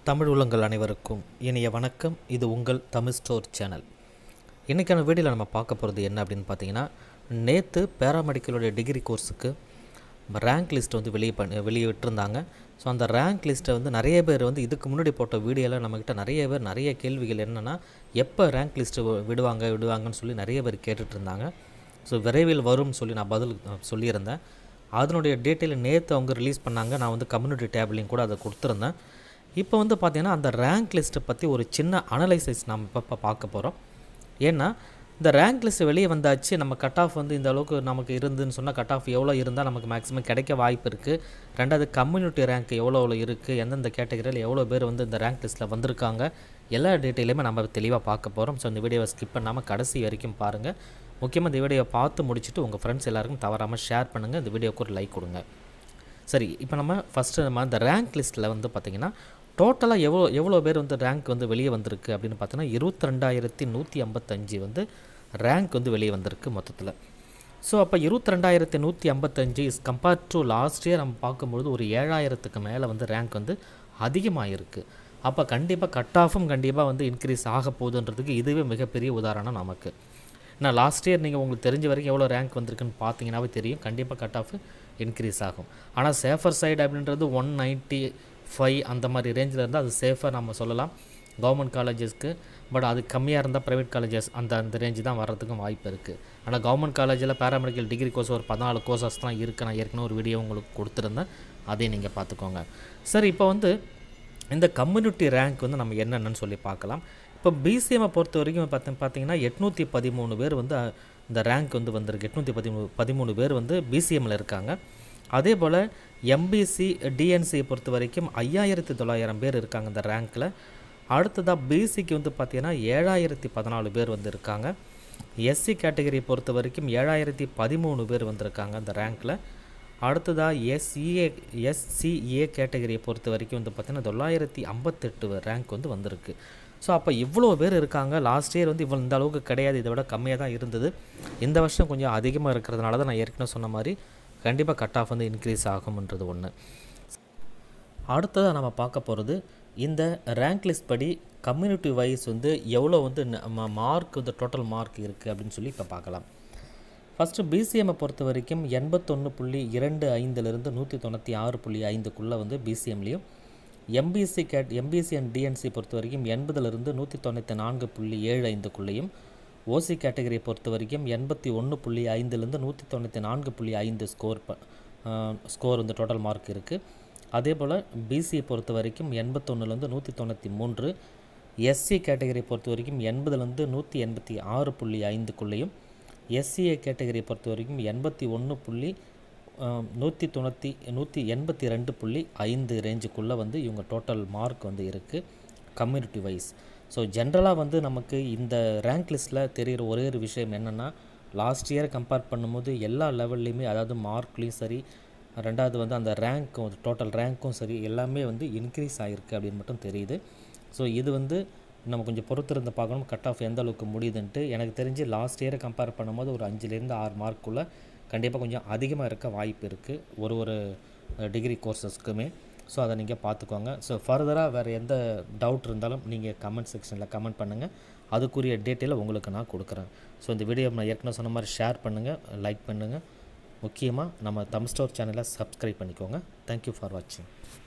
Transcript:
தமிழ் உள்ளங்கள் அனைவருக்கும் இனிய வணக்கம் இது உங்கள் தமிழ் ஸ்டோர் சேனல் இன்றைக்கான வீடியோவில் நம்ம பார்க்க போகிறது என்ன அப்படின்னு பார்த்தீங்கன்னா நேற்று பேராமெடிக்கலுடைய டிகிரி கோர்ஸுக்கு ரேங்க் லிஸ்ட் வந்து வெளியே பண்ணி வெளியே விட்டுருந்தாங்க ஸோ அந்த ரேங்க் லிஸ்ட்டை வந்து நிறைய பேர் வந்து இதுக்கு முன்னாடி போட்ட வீடியோவில் நம்மக்கிட்ட நிறைய பேர் நிறைய கேள்விகள் என்னென்னா எப்போ ரேங்க் லிஸ்ட்டு விடுவாங்க விடுவாங்கன்னு சொல்லி நிறைய பேர் கேட்டுட்டு இருந்தாங்க ஸோ விரைவில் வரும்னு சொல்லி நான் பதில் அஹ், சொல்லியிருந்தேன் அதனுடைய டீட்டெயில் நேற்று அவங்க ரிலீஸ் பண்ணாங்க நான் வந்து கம்யூனிட்டி டேப்லையும் கூட அதை கொடுத்துருந்தேன் இப்போ வந்து பார்த்தீங்கன்னா அந்த ரேங்க் லிஸ்ட்டை பற்றி ஒரு சின்ன அனலைசிஸ் நம்ம இப்போ இப்போ பார்க்க போகிறோம் ஏன்னா இந்த ரேங்க் லிஸ்ட் வெளியே வந்தாச்சு நம்ம கட் ஆஃப் வந்து இந்த அளவுக்கு நமக்கு இருந்துன்னு சொன்னால் கட் ஆஃப் எவ்வளோ இருந்தால் நமக்கு மேக்ஸிமம் கிடைக்க வாய்ப்பு இருக்குது ரெண்டாவது கம்யூனிட்டி ரேங்க் எவ்வளோ எவ்வளோ இருக்குது எந்தெந்த கேட்டகரியில் எவ்வளோ பேர் வந்து இந்த ரேங்க் லிஸ்ட்டில் வந்திருக்காங்க எல்லா டீட்டெயிலுமே நம்ம தெளிவாக பார்க்க போகிறோம் ஸோ இந்த வீடியோவை ஸ்கிப் பண்ணாமல் கடைசி வரைக்கும் பாருங்கள் முக்கியமாக இந்த வீடியோவை பார்த்து முடிச்சுட்டு உங்கள் ஃப்ரெண்ட்ஸ் எல்லாருக்கும் தவறாமல் ஷேர் பண்ணுங்கள் இந்த வீடியோவுக்கு ஒரு லைக் கொடுங்க சரி இப்போ நம்ம ஃபஸ்ட்டு நம்ம இந்த ரேங்க் லிஸ்ட்டில் வந்து பார்த்திங்கன்னா டோட்டலாக எவ்வளோ எவ்வளோ பேர் வந்து ரேங்க் வந்து வெளியே வந்திருக்கு அப்படின்னு பார்த்தோன்னா இருபத்தி ரெண்டாயிரத்தி நூற்றி ஐம்பத்தஞ்சு வந்து ரேங்க் வந்து வெளியே வந்திருக்கு மொத்தத்தில் ஸோ அப்போ இருபத்தி ரெண்டாயிரத்தி நூற்றி ஐம்பத்தஞ்சு is compare to last year நம்ம பார்க்கும்பொழுது ஒரு ஏழாயிரத்துக்கு மேலே வந்து ரேங்க் வந்து அதிகமாக இருக்குது அப்போ கண்டிப்பாக கட் ஆஃபும் கண்டிப்பாக வந்து இன்க்ரீஸ் ஆக போகுதுன்றதுக்கு இதுவே மிகப்பெரிய உதாரணம் நமக்கு நான் லாஸ்ட் இயர் நீங்கள் உங்களுக்கு தெரிஞ்ச வரைக்கும் எவ்வளோ ரேங்க் வந்திருக்குன்னு பார்த்தீங்கன்னாவே தெரியும் கண்டிப்பாக கட் ஆஃப் இன்க்ரீஸ் ஆகும் ஆனால் சேஃபர் சைடு அப்படின்றது ஒன் நைன்ட்டி ஃபைவ் அந்த மாதிரி ரேஞ்சில் இருந்தால் அது சேஃபாக நம்ம சொல்லலாம் கவர்மெண்ட் காலேஜஸ்க்கு பட் அது கம்மியாக இருந்தால் ப்ரைவேட் காலேஜஸ் அந்த அந்த ரேஞ்சு தான் வர்றதுக்கும் வாய்ப்பு இருக்குது ஆனால் கவர்மெண்ட் காலேஜில் பேராமெடிக்கல் டிகிரி கோர்ஸ் ஒரு பதினாலு கோர்சஸ் தான் இருக்குது நான் ஏற்கனவே ஒரு வீடியோ உங்களுக்கு கொடுத்துருந்தேன் அதையும் நீங்கள் பார்த்துக்கோங்க சரி இப்போ வந்து இந்த கம்யூனிட்டி ரேங்க் வந்து நம்ம என்னென்னு சொல்லி பார்க்கலாம் இப்போ பிசிஎம்மை பொறுத்த வரைக்கும் பார்த்து பார்த்தீங்கன்னா எட்நூற்றி பதிமூணு பேர் வந்து அஹ், இந்த ரேங்க் வந்து வந்திருக்கு எட்நூற்றி பதிமூணு பதிமூணு பேர் வந்து பிசிஎம்மில் இருக்காங்க அதே போல் எம்பிசி டிஎன்சியை பொறுத்த வரைக்கும் ஐயாயிரத்தி தொள்ளாயிரம் பேர் இருக்காங்க இந்த ரேங்க்கில் அடுத்ததாக பிசிக்கு வந்து பார்த்தீங்கன்னா ஏழாயிரத்தி பதினாலு பேர் வந்து இருக்காங்க எஸ்சி கேட்டகரியை பொறுத்த வரைக்கும் ஏழாயிரத்தி பதிமூணு பேர் வந்திருக்காங்க அந்த ரேங்க்கில் அடுத்ததாக எஸ்இஏ எஸ்சிஏ கேட்டகரியை பொறுத்த வரைக்கும் வந்து பார்த்தீங்கன்னா தொள்ளாயிரத்தி ஐம்பத்தெட்டு ரேங்க் வந்து வந்திருக்கு ஸோ அப்போ இவ்வளோ பேர் இருக்காங்க லாஸ்ட் இயர் வந்து இவ்வளோ இந்த அளவுக்கு கிடையாது இதை விட கம்மியாக தான் இருந்தது இந்த வருஷம் கொஞ்சம் அதிகமாக இருக்கிறதுனால தான் நான் ஏற்கனவே சொன்ன மாதிரி கண்டிப்பாக கட் ஆஃப் வந்து இன்க்ரீஸ் ஆகும்ன்றது ஒன்று அடுத்ததாக நம்ம பார்க்க போகிறது இந்த ரேங்க் லிஸ்ட் படி கம்யூனிட்டி வைஸ் வந்து எவ்வளோ வந்து மார்க் வந்து டோட்டல் மார்க் இருக்குது அப்படின்னு சொல்லி இப்போ பார்க்கலாம் ஃபஸ்ட்டு பிசிஎம்மை பொறுத்த வரைக்கும் எண்பத்தொன்று புள்ளி இரண்டு ஐந்துலேருந்து நூற்றி தொண்ணூற்றி ஆறு புள்ளி ஐந்துக்குள்ளே வந்து பிசிஎம்லேயும் எம்பிசி கேட் எம்பிசி அண்ட் டிஎன்சி பொறுத்த வரைக்கும் எண்பதுலேருந்து நூற்றி தொண்ணூற்றி நான்கு புள்ளி ஏழு ஐந்துக்குள்ளேயும் ஓசி கேட்டகரியை பொறுத்த வரைக்கும் எண்பத்தி ஒன்று புள்ளி ஐந்துலேருந்து நூற்றி தொண்ணூற்றி நான்கு புள்ளி ஐந்து ஸ்கோர் ப ஸ்கோர் வந்து டோட்டல் மார்க் இருக்குது அதே போல் பிசியை பொறுத்த வரைக்கும் எண்பத்தொன்னுலேருந்து நூற்றி தொண்ணூற்றி மூன்று எஸ்சி கேட்டகரியை பொறுத்த வரைக்கும் எண்பதுலேருந்து நூற்றி எண்பத்தி ஆறு புள்ளி ஐந்துக்குள்ளேயும் எஸ்சிஏ கேட்டகரியை பொறுத்த வரைக்கும் எண்பத்தி ஒன்று புள்ளி நூற்றி தொண்ணூற்றி நூற்றி எண்பத்தி ரெண்டு புள்ளி ஐந்து ரேஞ்சுக்குள்ளே வந்து இவங்க டோட்டல் மார்க் வந்து இருக்குது கம்யூனிட்டி வைஸ் ஸோ ஜென்ரலாக வந்து நமக்கு இந்த ரேங்க் லிஸ்ட்டில் தெரிகிற ஒரே ஒரு விஷயம் என்னென்னா லாஸ்ட் இயர் கம்பேர் பண்ணும்போது எல்லா லெவல்லையுமே அதாவது மார்க்லேயும் சரி ரெண்டாவது வந்து அந்த ரேங்க்கும் டோட்டல் ரேங்க்கும் சரி எல்லாமே வந்து இன்க்ரீஸ் ஆகிருக்கு அப்படின்னு மட்டும் தெரியுது ஸோ இது வந்து நம்ம கொஞ்சம் பொறுத்திருந்து பார்க்கணும் கட் ஆஃப் எந்த அளவுக்கு முடியுதுன்ட்டு எனக்கு தெரிஞ்சு லாஸ்ட் இயரை கம்பேர் பண்ணும்போது ஒரு அஞ்சுலேருந்து ஆறு மார்க்குள்ளே கண்டிப்பாக கொஞ்சம் அதிகமாக இருக்க வாய்ப்பு இருக்குது ஒரு ஒரு டிகிரி கோர்சஸ்க்குமே ஸோ அதை நீங்கள் பார்த்துக்கோங்க ஸோ ஃபர்தராக வேறு எந்த டவுட் இருந்தாலும் நீங்கள் கமெண்ட் செக்ஷனில் கமெண்ட் பண்ணுங்கள் அதுக்குரிய டீட்டெயிலை உங்களுக்கு நான் கொடுக்குறேன் ஸோ இந்த வீடியோ நான் ஏற்கனவே சொன்ன மாதிரி ஷேர் பண்ணுங்கள் லைக் பண்ணுங்கள் முக்கியமாக நம்ம தமிழ் ஸ்டோர் சேனலை சப்ஸ்கிரைப் பண்ணிக்கோங்க தேங்க்யூ ஃபார் வாட்சிங்